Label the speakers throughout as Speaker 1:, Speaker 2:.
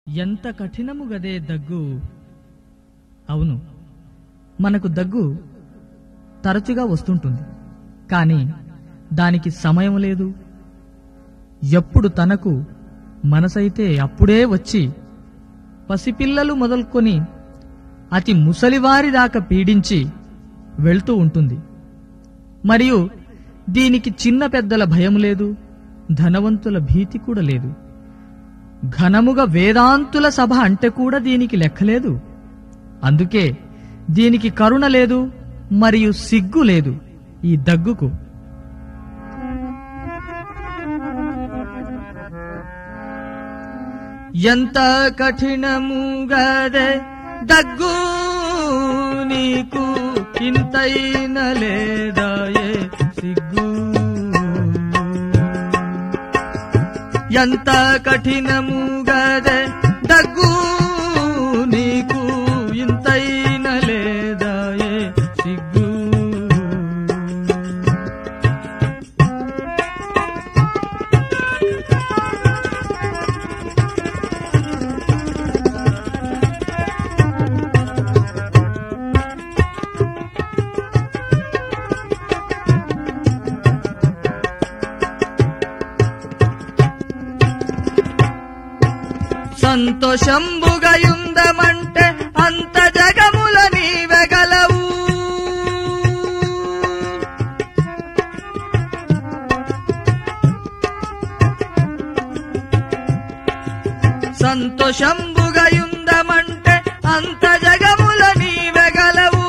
Speaker 1: ఎంత కఠినము గదే దగ్గు అవును మనకు దగ్గు తరచుగా వస్తుంటుంది కానీ దానికి సమయం లేదు ఎప్పుడు తనకు మనసైతే అప్పుడే వచ్చి పసిపిల్లలు మొదలుకొని అతి ముసలివారి దాకా పీడించి వెళ్తూ ఉంటుంది మరియు దీనికి చిన్న పెద్దల భయం లేదు ధనవంతుల భీతి కూడా లేదు ఘనముగా వేదాంతుల సభ అంటే కూడా దీనికి లెక్కలేదు అందుకే దీనికి కరుణ లేదు మరియు సిగ్గు లేదు ఈ దగ్గుకు ఎంత కఠినముగదే దగ్గు నీకు ఇంతైన లేదాయే సిగ్గు ఎంత కఠినముగదే దగ్గు నీకు ఇంతైన లేదాయే సిగ్గు సంతోషంబుగయుందమంటే అంత జగముల నీవెగలవు సంతోషంబుగయుందమంటే అంత జగముల నీవెగలవు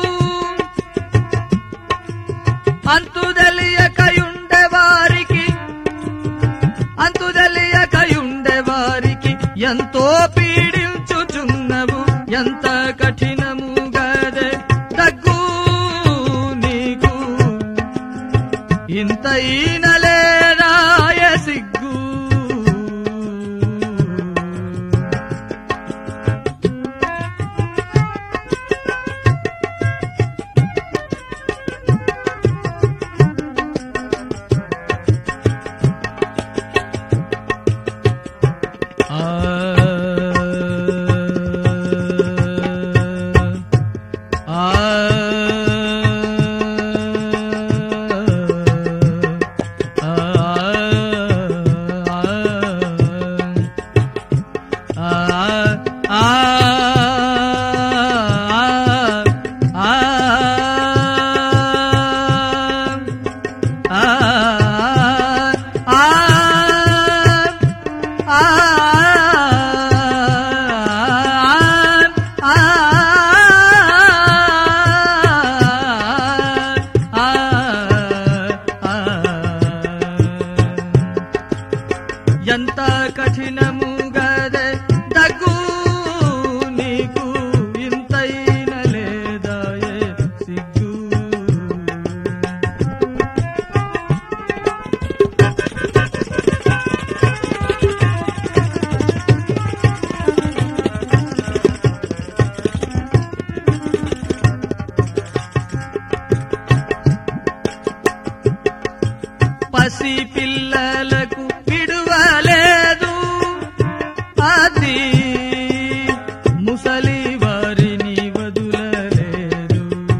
Speaker 1: అంతు తెలియకయుండే వారికి అంతు తెలియకయుండే వారికి ఎంతో పీడించుచున్నవు ఎంత కఠినము గదే దగ్గు నీకు ఇంత ఈనలేరాయ సిగ్గు ఆ ఆ ఎంత కఠినము గదే దగ్గు నీకు ఇంతైన లేదాయే సిగ్గు పసి పిల్లలకు విడువలేదు అది ముసలి వారిని వదులలేదు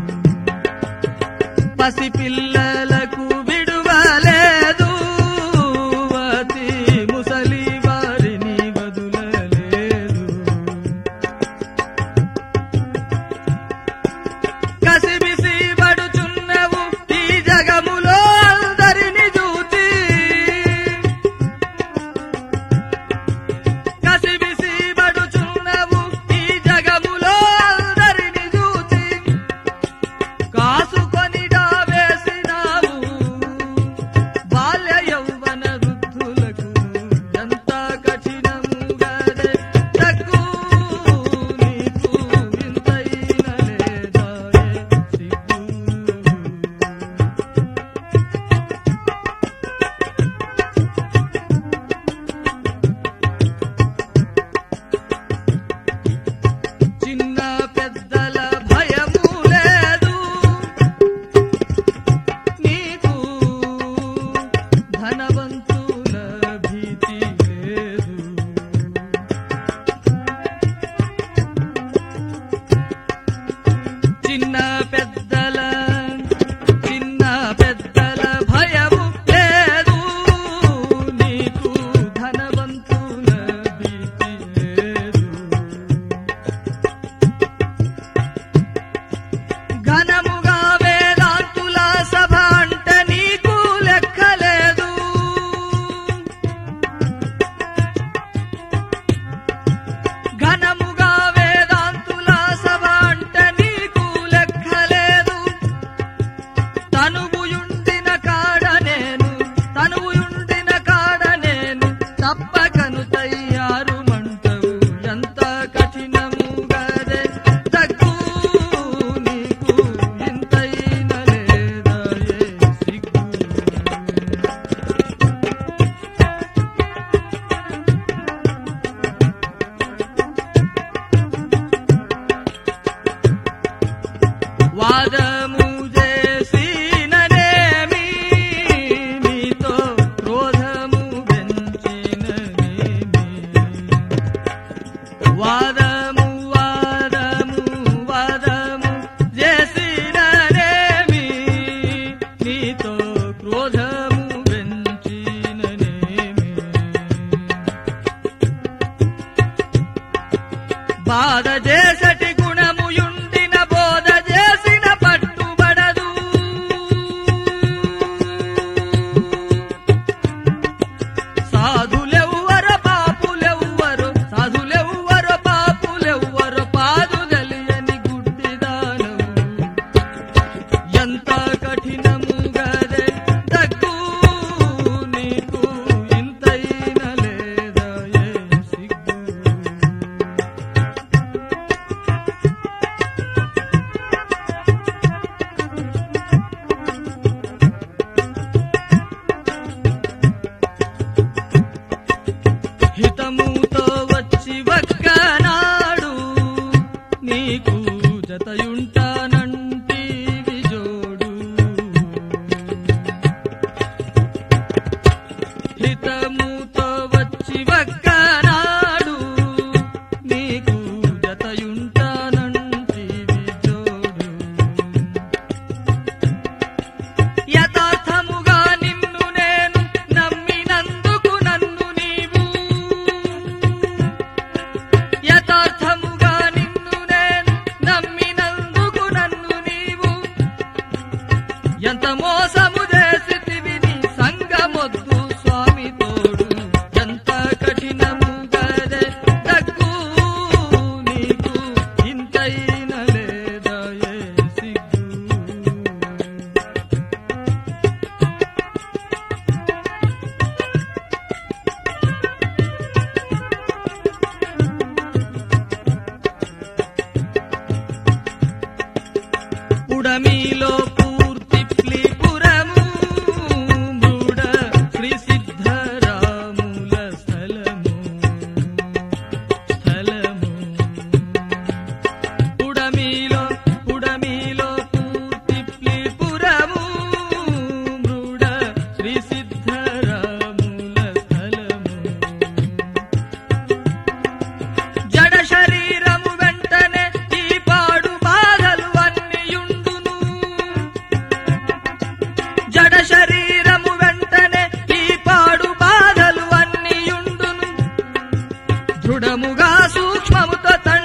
Speaker 1: పసి పిల్లలకు విడువలేదు అతి ముసలి వారిని వదులలేదు కసిబిసి పడుచున్నవు ఈ జగములో అందరిని చూచి కసిబిసి బాధ చేసటి గుణము యుండిన బోధ చేసిన పట్టుబడదు సాధులెవ్వరు పాపులెవ్వరు సాధులెవ్వరు పాపులెవ్వరు పాదు తెలియని గుడ్డిదానం ఎంత కఠినము గదే దగ్గు నీకు ఇంతైన లేదా ఏం సిగ్గు హితముతో వచ్చి వక్కనాడు నీకు జతయుంటానంటీవి జోడు హితముతో వచ్చి వక్కనాడు నీకు జతయుంటానంటీవి జోడు యథార్థముగా నిన్ను నేను నమ్మినందుకు నన్ను నీవు యథార్థముగా నిన్ను నేను నమ్మినందుకు నన్ను నీవు ఎంత మోసము చేసితివి నీ సంగమొద్దు స్వామి తోడు ఎంత కఠినము గదే దగ్గు నీకు ఇంతైన లేదా ఏ సిగ్గు ఉడమిలో పూర్తి ప్లీపురము మృడ శ్రీ సిద్ధరాముల స్థలము స్థలము ఉడమిలో ఉడమిలో పూర్తి ప్లీపురము మృడ శ్రీ సిద్ధరాముల స్థలము జడ శరీరము వెంటనే ఈ పాడు బాధలు అన్నియుండును జడ శరీరము వెంటనే ఈ పాడు బాధలు అన్నియుండును దృఢముగా సూక్ష్మముతో తండ్రి